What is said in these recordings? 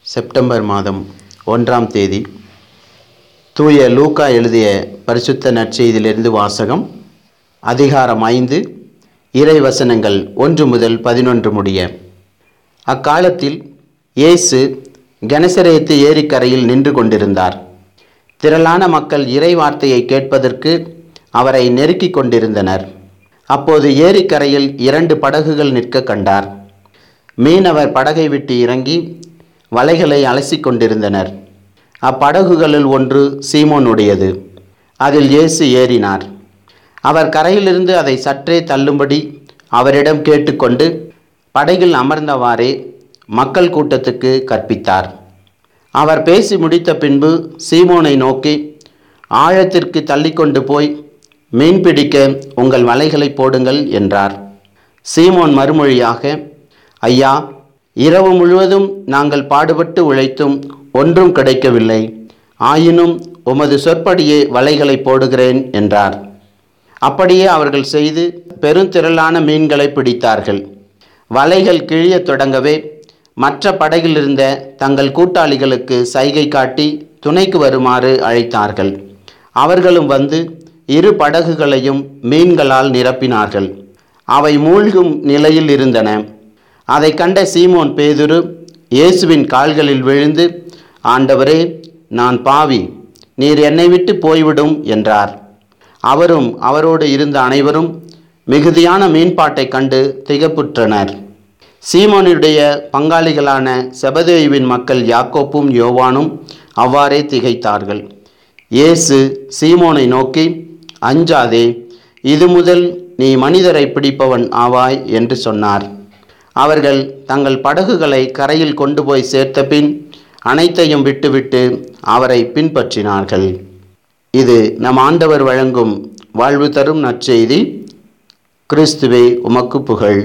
September மாதம் ஒன்றாம் தேதி தூய லூக்கா எழுதிய பரிசுத்த நற்செய்தியிலிருந்து வாசகம் அதிகாரம் ஐந்து இறை வசனங்கள் ஒன்று முதல் பதினொன்று முடிய அக்காலத்தில் இயேசு கனசரேத்து ஏரிக்கரையில் நின்று கொண்டிருந்தார் திரளான மக்கள் இறை வார்த்தையை கேட்பதற்கு அவரை நெருக்கிக் கொண்டிருந்தனர் அப்போது ஏரிக்கரையில் இரண்டு படகுகள் நிற்க கண்டார் மீனவர் படகை விட்டு இறங்கி வலைகளை அலசிக் கொண்டிருந்தனர் அப்படகுகளில் ஒன்று சீமோனுடையது அதில் இயேசு ஏறினார் அவர் கரையிலிருந்து அதை சற்றே தள்ளும்படி அவரிடம் கேட்டுக்கொண்டு படகில் அமர்ந்தவாறே மக்கள் கூட்டத்துக்கு கற்பித்தார் அவர் பேசி முடித்த பின்பு சீமோனை நோக்கி ஆழத்திற்கு தள்ளிக்கொண்டு போய் மீன் பிடிக்க உங்கள் வலைகளை போடுங்கள் என்றார் சீமோன் மறுமொழியாக ஐயா இரவு முழுவதும் நாங்கள் பாடுபட்டு உழைத்தும் ஒன்றும் கிடைக்கவில்லை ஆயினும் உமது சொற்படியே வலைகளை போடுகிறேன் என்றார் அப்படியே அவர்கள் செய்து பெருந்திரளான மீன்களை பிடித்தார்கள் வலைகள் கிழியத் தொடங்கவே மற்ற படகில் இருந்த தங்கள் கூட்டாளிகளுக்கு சைகை காட்டி துணைக்கு வருமாறு அழைத்தார்கள் அவர்களும் வந்து இரு படகுகளையும் மீன்களால் நிரப்பினார்கள் அவை மூழ்கும் நிலையில் இருந்தன அதை கண்ட சீமோன் பேதுரு இயேசுவின் கால்களில் விழுந்து ஆண்டவரே நான் பாவி நீர் என்னை விட்டு போய்விடும் என்றார் அவரும் அவரோடு இருந்த அனைவரும் மிகுதியான மீன்பாட்டைக் கண்டு திகப்புற்றனர் சீமோனுடைய பங்காளிகளான செபதேயுவின் மக்கள் யாக்கோப்பும் யோவானும் அவ்வாறே திகைத்தார்கள் இயேசு சீமோனை நோக்கி அஞ்சாதே இது முதல் நீ மனிதரை பிடிப்பவன் ஆவாய் என்று சொன்னார் அவர்கள் தங்கள் படகுகளை கரையில் கொண்டு போய் சேர்த்தபின் அனைத்தையும் விட்டுவிட்டு அவரை பின்பற்றினார்கள் இது நம் ஆண்டவர் வழங்கும் வாழ்வு தரும் நற்செய்தி கிறிஸ்துவே உமக்கு புகழ்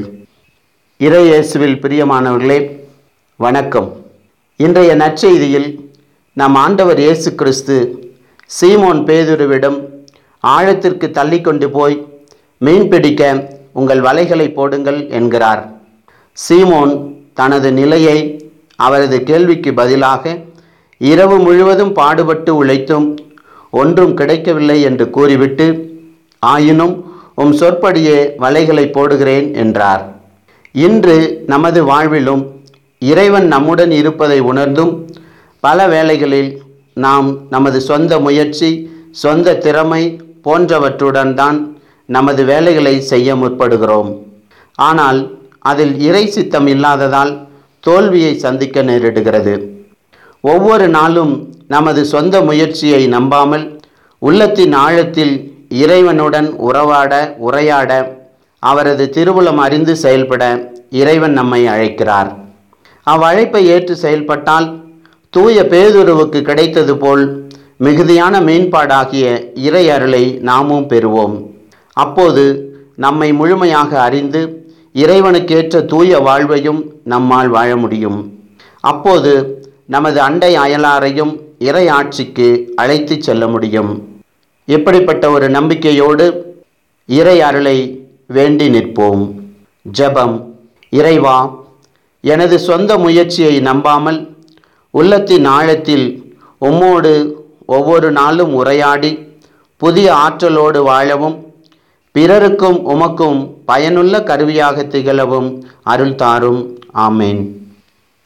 இறை இயேசுவில் பிரியமானவர்களே வணக்கம் இன்றைய நற்செய்தியில் நம் ஆண்டவர் இயேசு கிறிஸ்து சீமோன் பேதுருவிடம் ஆழத்திற்கு தள்ளிக்கொண்டு போய் மீன் பிடிக்க உங்கள் வலைகளை போடுங்கள் என்கிறார் சீமோன் தனது நிலையை அவரது கேள்விக்கு பதிலாக இரவு முழுவதும் பாடுபட்டு உழைத்தும் ஒன்றும் கிடைக்கவில்லை என்று கூறிவிட்டு ஆயினும் உம் சொற்படியே வலைகளை போடுகிறேன் என்றார் இன்று நமது வாழ்விலும் இறைவன் நம்முடன் இருப்பதை உணர்ந்தும் பல வேளைகளில் நாம் நமது சொந்த முயற்சி சொந்த திறமை போன்றவற்றுடன் தான் நமது வேலைகளை செய்ய முற்படுகிறோம் ஆனால் அதில் இறை சித்தம் இல்லாததால் தோல்வியை சந்திக்க நேரிடுகிறது ஒவ்வொரு நாளும் நமது சொந்த முயற்சியை நம்பாமல் உள்ளத்தின் ஆழத்தில் இறைவனுடன் உறவாட உரையாட அவரது திருவுளம் அறிந்து செயல்பட இறைவன் நம்மை அழைக்கிறார் அவ்வழைப்பை ஏற்று செயல்பட்டால் தூய பேதுருவுக்கு கிடைத்தது போல் மிகுதியான மேம்பாடாகிய இறை அருளை நாமும் பெறுவோம் அப்போது நம்மை முழுமையாக அறிந்து இறைவனுக்கேற்ற தூய வாழ்வையும் நம்மால் வாழ முடியும் அப்போது நமது அண்டை அயலாரையும் இறை ஆட்சிக்கு அழைத்து செல்ல முடியும் இப்படிப்பட்ட ஒரு நம்பிக்கையோடு இறை அருளை வேண்டி நிற்போம் ஜெபம் இறைவா எனது சொந்த முயற்சியை நம்பாமல் உள்ளத்தின் ஆழத்தில் உம்மோடு ஒவ்வொரு நாளும் உரையாடி புதிய ஆற்றலோடு வாழவும் பிறருக்கும் உமக்கும் பயனுள்ள கருவியாக திகழவும் அருள் தாரும் ஆமேன்